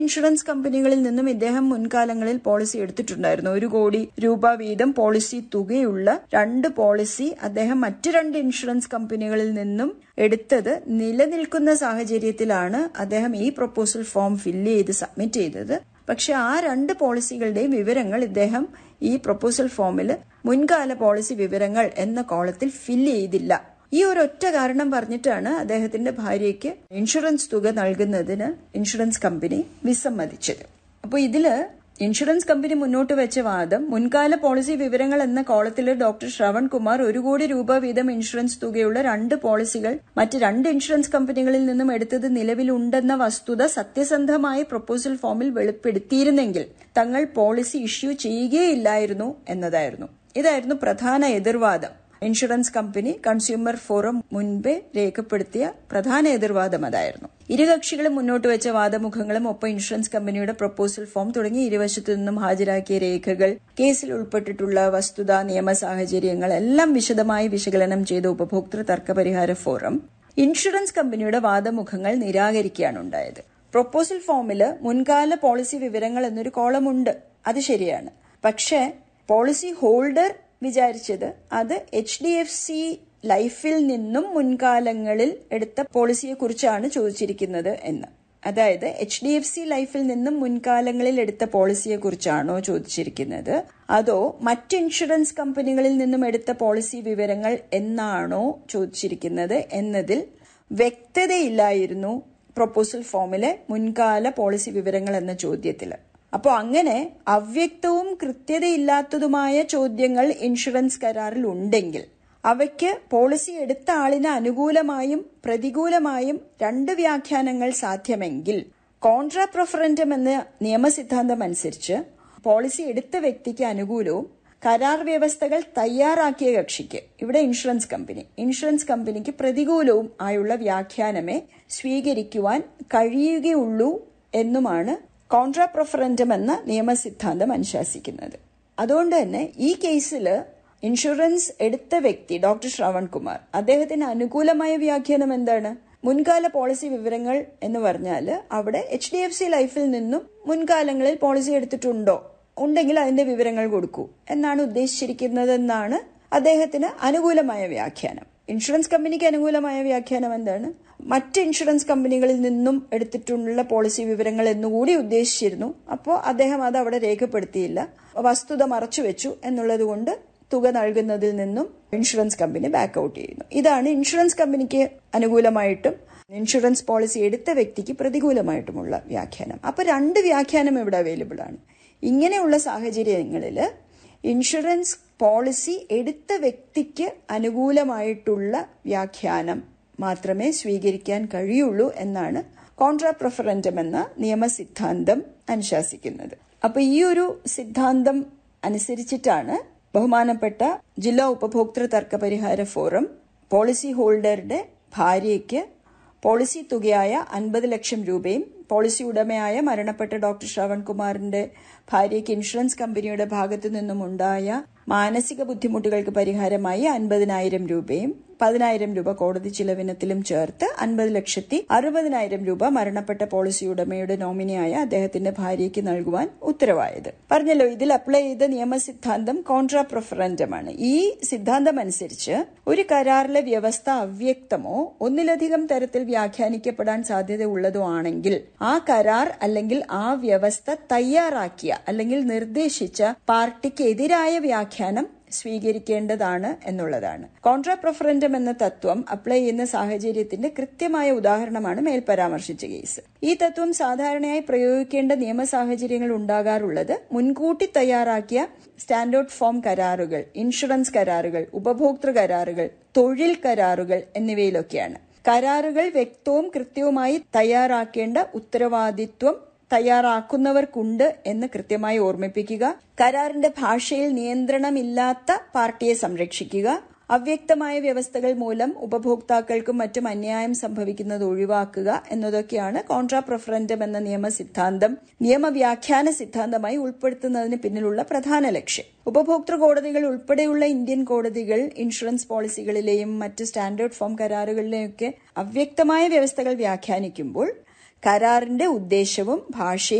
insurance കമ്പനികളിൽ നിന്നും ഇദ്ദേഹം മുൻകാലങ്ങളിൽ പോളിസി എടുത്തിട്ടുണ്ടായിരുന്നു ഒരു കോടി രൂപ വീതം പോളിസി തുകയുള്ള രണ്ട് പോളിസി അദ്ദേഹം മറ്റ് രണ്ട് ഇൻഷുറൻസ് കമ്പനികളിൽ നിന്നും എടുത്തത് നിലനിൽക്കുന്ന സാഹചര്യത്തിലാണ് അദ്ദേഹം ഈ പ്രപ്പോസൽ ഫോം ഫില്ല് ചെയ്ത് സബ്മിറ്റ് ചെയ്തത് പക്ഷെ ആ രണ്ട് പോളിസികളുടെയും വിവരങ്ങൾ ഇദ്ദേഹം ഈ പ്രപ്പോസൽ ഫോമിൽ മുൻകാല പോളിസി വിവരങ്ങൾ എന്ന കോളത്തിൽ ഫില്ല് ചെയ്തില്ല ഈ ഒരൊറ്റ കാരണം പറഞ്ഞിട്ടാണ് അദ്ദേഹത്തിന്റെ ഭാര്യയ്ക്ക് ഇൻഷുറൻസ് തുക നൽകുന്നതിന് ഇൻഷുറൻസ് കമ്പനി വിസമ്മതിച്ചത് അപ്പോൾ ഇതില് ഇൻഷുറൻസ് കമ്പനി മുന്നോട്ട് വെച്ച വാദം മുൻകാല പോളിസി വിവരങ്ങൾ എന്ന കോളത്തിൽ ഡോക്ടർ ശ്രവൺ കുമാർ ഒരു കോടി രൂപ വീതം ഇൻഷുറൻസ് തുകയുള്ള രണ്ട് പോളിസികൾ മറ്റ് രണ്ട് ഇൻഷുറൻസ് കമ്പനികളിൽ നിന്നും എടുത്തത് നിലവിലുണ്ടെന്ന വസ്തുത സത്യസന്ധമായി പ്രപ്പോസൽ ഫോമിൽ വെളിപ്പെടുത്തിയിരുന്നെങ്കിൽ തങ്ങൾ പോളിസി ഇഷ്യൂ ചെയ്യുകയില്ലായിരുന്നു എന്നതായിരുന്നു ഇതായിരുന്നു പ്രധാന എതിർവാദം ഇൻഷുറൻസ് കമ്പനി കൺസ്യൂമർ ഫോറം മുൻപേ രേഖപ്പെടുത്തിയ പ്രധാന എതിർവാദം അതായിരുന്നു ഇരുകക്ഷികളും മുന്നോട്ട് വെച്ച വാദമുഖങ്ങളും ഒപ്പം ഇൻഷുറൻസ് കമ്പനിയുടെ പ്രപ്പോസൽ ഫോം തുടങ്ങി ഇരുവശത്തു നിന്നും ഹാജരാക്കിയ രേഖകൾ കേസിൽ ഉൾപ്പെട്ടിട്ടുള്ള വസ്തുത നിയമ സാഹചര്യങ്ങൾ എല്ലാം വിശദമായി വിശകലനം ചെയ്ത ഉപഭോക്തൃ തർക്ക പരിഹാര ഫോറം ഇൻഷുറൻസ് കമ്പനിയുടെ വാദമുഖങ്ങൾ നിരാകരിക്കുകയാണ് ഉണ്ടായത് പ്രപ്പോസൽ ഫോമില് മുൻകാല പോളിസി വിവരങ്ങൾ എന്നൊരു കോളമുണ്ട് അത് ശരിയാണ് പക്ഷേ പോളിസി ഹോൾഡർ വിചാരിച്ചത് അത് എച്ച് ഡി എഫ് സി ലൈഫിൽ നിന്നും മുൻകാലങ്ങളിൽ എടുത്ത പോളിസിയെ കുറിച്ചാണ് ചോദിച്ചിരിക്കുന്നത് എന്ന് അതായത് എച്ച് ഡി എഫ് സി ലൈഫിൽ നിന്നും മുൻകാലങ്ങളിൽ എടുത്ത പോളിസിയെ കുറിച്ചാണോ ചോദിച്ചിരിക്കുന്നത് അതോ മറ്റ് ഇൻഷുറൻസ് കമ്പനികളിൽ നിന്നും എടുത്ത പോളിസി വിവരങ്ങൾ എന്നാണോ ചോദിച്ചിരിക്കുന്നത് എന്നതിൽ വ്യക്തതയില്ലായിരുന്നു പ്രൊപ്പോസൽ ഫോമിലെ മുൻകാല പോളിസി വിവരങ്ങൾ എന്ന ചോദ്യത്തിൽ അപ്പോൾ അങ്ങനെ അവ്യക്തവും കൃത്യതയില്ലാത്തതുമായ ചോദ്യങ്ങൾ ഇൻഷുറൻസ് കരാറിൽ ഉണ്ടെങ്കിൽ അവയ്ക്ക് പോളിസി എടുത്ത ആളിന് അനുകൂലമായും പ്രതികൂലമായും രണ്ട് വ്യാഖ്യാനങ്ങൾ സാധ്യമെങ്കിൽ കോൺട്രാ പ്രൊഫറൻറ്റം എന്ന നിയമസിദ്ധാന്തം അനുസരിച്ച് പോളിസി എടുത്ത വ്യക്തിക്ക് അനുകൂലവും കരാർ വ്യവസ്ഥകൾ തയ്യാറാക്കിയ കക്ഷിക്ക് ഇവിടെ ഇൻഷുറൻസ് കമ്പനി ഇൻഷുറൻസ് കമ്പനിക്ക് പ്രതികൂലവും ആയുള്ള വ്യാഖ്യാനമേ സ്വീകരിക്കുവാൻ കഴിയുകയുള്ളൂ എന്നുമാണ് കോൺട്രാ പ്രൊഫറൻറ്റം എന്ന നിയമസിദ്ധാന്തം അനുശാസിക്കുന്നത് അതുകൊണ്ട് തന്നെ ഈ കേസിൽ ഇൻഷുറൻസ് എടുത്ത വ്യക്തി ഡോക്ടർ ശ്രവൺ കുമാർ അദ്ദേഹത്തിന് അനുകൂലമായ വ്യാഖ്യാനം എന്താണ് മുൻകാല പോളിസി വിവരങ്ങൾ എന്ന് പറഞ്ഞാൽ അവിടെ എച്ച് ഡി എഫ് സി ലൈഫിൽ നിന്നും മുൻകാലങ്ങളിൽ പോളിസി എടുത്തിട്ടുണ്ടോ ഉണ്ടെങ്കിൽ അതിന്റെ വിവരങ്ങൾ കൊടുക്കൂ എന്നാണ് ഉദ്ദേശിച്ചിരിക്കുന്നതെന്നാണ് അദ്ദേഹത്തിന് അനുകൂലമായ വ്യാഖ്യാനം ഇൻഷുറൻസ് കമ്പനിക്ക് അനുകൂലമായ വ്യാഖ്യാനം എന്താണ് മറ്റ് ഇൻഷുറൻസ് കമ്പനികളിൽ നിന്നും എടുത്തിട്ടുള്ള പോളിസി വിവരങ്ങൾ എന്നുകൂടി ഉദ്ദേശിച്ചിരുന്നു അപ്പോൾ അദ്ദേഹം അത് അവിടെ രേഖപ്പെടുത്തിയില്ല വസ്തുത മറച്ചുവെച്ചു എന്നുള്ളത് കൊണ്ട് തുക നൽകുന്നതിൽ നിന്നും ഇൻഷുറൻസ് കമ്പനി ബാക്ക് ഔട്ട് ചെയ്യുന്നു ഇതാണ് ഇൻഷുറൻസ് കമ്പനിക്ക് അനുകൂലമായിട്ടും ഇൻഷുറൻസ് പോളിസി എടുത്ത വ്യക്തിക്ക് പ്രതികൂലമായിട്ടുമുള്ള വ്യാഖ്യാനം അപ്പൊ രണ്ട് വ്യാഖ്യാനം ഇവിടെ അവൈലബിൾ ആണ് ഇങ്ങനെയുള്ള സാഹചര്യങ്ങളിൽ ഇൻഷുറൻസ് പോളിസി എടുത്ത വ്യക്തിക്ക് അനുകൂലമായിട്ടുള്ള വ്യാഖ്യാനം മാത്രമേ സ്വീകരിക്കാൻ കഴിയുള്ളൂ എന്നാണ് കോൺട്രാ പ്രൊഫറൻറ്റം എന്ന നിയമസിദ്ധാന്തം അനുശാസിക്കുന്നത് അപ്പൊ ഈ ഒരു സിദ്ധാന്തം അനുസരിച്ചിട്ടാണ് ബഹുമാനപ്പെട്ട ജില്ലാ ഉപഭോക്തൃ തർക്ക പരിഹാര ഫോറം പോളിസി ഹോൾഡറുടെ ഭാര്യയ്ക്ക് പോളിസി തുകയായ അൻപത് ലക്ഷം രൂപയും പോളിസി ഉടമയായ മരണപ്പെട്ട ഡോക്ടർ ശ്രവൺകുമാറിന്റെ ഭാര്യയ്ക്ക് ഇൻഷുറൻസ് കമ്പനിയുടെ ഭാഗത്തു നിന്നുമുണ്ടായ മാനസിക ബുദ്ധിമുട്ടുകൾക്ക് പരിഹാരമായി അൻപതിനായിരം രൂപയും പതിനായിരം രൂപ കോടതി ചിലവിനത്തിലും ചേർത്ത് അൻപത് ലക്ഷത്തി അറുപതിനായിരം രൂപ മരണപ്പെട്ട പോളിസി ഉടമയുടെ നോമിനിയായ അദ്ദേഹത്തിന്റെ ഭാര്യയ്ക്ക് നൽകുവാൻ ഉത്തരവായത് പറഞ്ഞല്ലോ ഇതിൽ അപ്ലൈ ചെയ്ത നിയമസിദ്ധാന്തം കോൺട്രാ പ്രൊഫറൻറ്റമാണ് ഈ സിദ്ധാന്തം അനുസരിച്ച് ഒരു കരാറിലെ വ്യവസ്ഥ അവ്യക്തമോ ഒന്നിലധികം തരത്തിൽ വ്യാഖ്യാനിക്കപ്പെടാൻ സാധ്യത ഉള്ളതോ ആണെങ്കിൽ ആ കരാർ അല്ലെങ്കിൽ ആ വ്യവസ്ഥ തയ്യാറാക്കിയ അല്ലെങ്കിൽ നിർദ്ദേശിച്ച പാർട്ടിക്ക് എതിരായ വ്യാഖ്യാനം സ്വീകരിക്കേണ്ടതാണ് എന്നുള്ളതാണ് കോൺട്രാ പ്രൊഫറൻറ്റം എന്ന തത്വം അപ്ലൈ ചെയ്യുന്ന സാഹചര്യത്തിന്റെ കൃത്യമായ ഉദാഹരണമാണ് മേൽ പരാമർശിച്ച കേസ് ഈ തത്വം സാധാരണയായി പ്രയോഗിക്കേണ്ട നിയമ സാഹചര്യങ്ങൾ ഉണ്ടാകാറുള്ളത് മുൻകൂട്ടി തയ്യാറാക്കിയ സ്റ്റാൻഡേർഡ് ഫോം കരാറുകൾ ഇൻഷുറൻസ് കരാറുകൾ ഉപഭോക്തൃ കരാറുകൾ തൊഴിൽ കരാറുകൾ എന്നിവയിലൊക്കെയാണ് കരാറുകൾ വ്യക്തവും കൃത്യവുമായി തയ്യാറാക്കേണ്ട ഉത്തരവാദിത്വം തയ്യാറാക്കുന്നവർക്കുണ്ട് എന്ന് കൃത്യമായി ഓർമ്മിപ്പിക്കുക കരാറിന്റെ ഭാഷയിൽ നിയന്ത്രണമില്ലാത്ത പാർട്ടിയെ സംരക്ഷിക്കുക അവ്യക്തമായ വ്യവസ്ഥകൾ മൂലം ഉപഭോക്താക്കൾക്കും മറ്റും അന്യായം സംഭവിക്കുന്നത് ഒഴിവാക്കുക എന്നതൊക്കെയാണ് കോൺട്രാ പ്രൊഫറൻറ്റം എന്ന നിയമ സിദ്ധാന്തം നിയമവ്യാഖ്യാന സിദ്ധാന്തമായി ഉൾപ്പെടുത്തുന്നതിന് പിന്നിലുള്ള പ്രധാന ലക്ഷ്യം ഉപഭോക്തൃ കോടതികൾ ഉൾപ്പെടെയുള്ള ഇന്ത്യൻ കോടതികൾ ഇൻഷുറൻസ് പോളിസികളിലെയും മറ്റ് സ്റ്റാൻഡേർഡ് ഫോം കരാറുകളിലെയൊക്കെ അവ്യക്തമായ വ്യവസ്ഥകൾ വ്യാഖ്യാനിക്കുമ്പോൾ കരാറിന്റെ ഉദ്ദേശവും ഭാഷയും